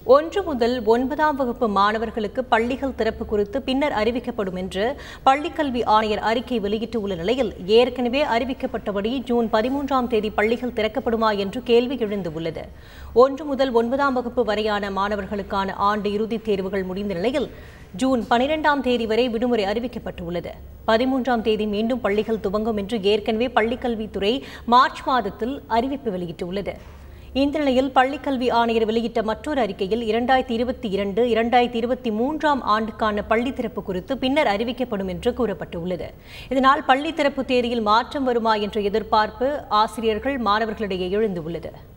ஒன்று முதல் ஒன்பதாம் வகுப்பு மாணவர்களுக்கு பள்ளிகள் திறப்பு குறித்து பின்னர் அறிவிக்கப்படும் என்று பள்ளிக்கல்வி ஆணையர் அறிக்கை வெளியிட்டுள்ள நிலையில் ஏற்கனவே அறிவிக்கப்பட்டபடி ஜூன் பதிமூன்றாம் தேதி பள்ளிகள் திறக்கப்படுமா என்று கேள்வி எழுந்துள்ளது ஒன்று முதல் ஒன்பதாம் வகுப்பு வரையான மாணவர்களுக்கான ஆண்டு இறுதித் தேர்வுகள் முடிந்த நிலையில் ஜூன் பனிரெண்டாம் தேதி வரை விடுமுறை அறிவிக்கப்பட்டுள்ளது பதிமூன்றாம் தேதி மீண்டும் பள்ளிகள் துவங்கும் என்று ஏற்கனவே பள்ளிக்கல்வித்துறை மார்ச் மாதத்தில் அறிவிப்பு வெளியிட்டுள்ளது இந்த நிலையில் பள்ளிக்கல்வி ஆணையர் வெளியிட்ட மற்றொரு அறிக்கையில் இரண்டாயிரத்தி இருபத்தி இரண்டு இரண்டாயிரத்தி இருபத்தி மூன்றாம் ஆண்டுக்கான பள்ளி திறப்பு குறித்து பின்னர் அறிவிக்கப்படும் என்று கூறப்பட்டுள்ளது இதனால் பள்ளி திறப்பு தேதியில் மாற்றம் வருமா என்ற எதிர்பார்ப்பு ஆசிரியர்கள் மாணவர்களிடையே எழுந்துள்ளது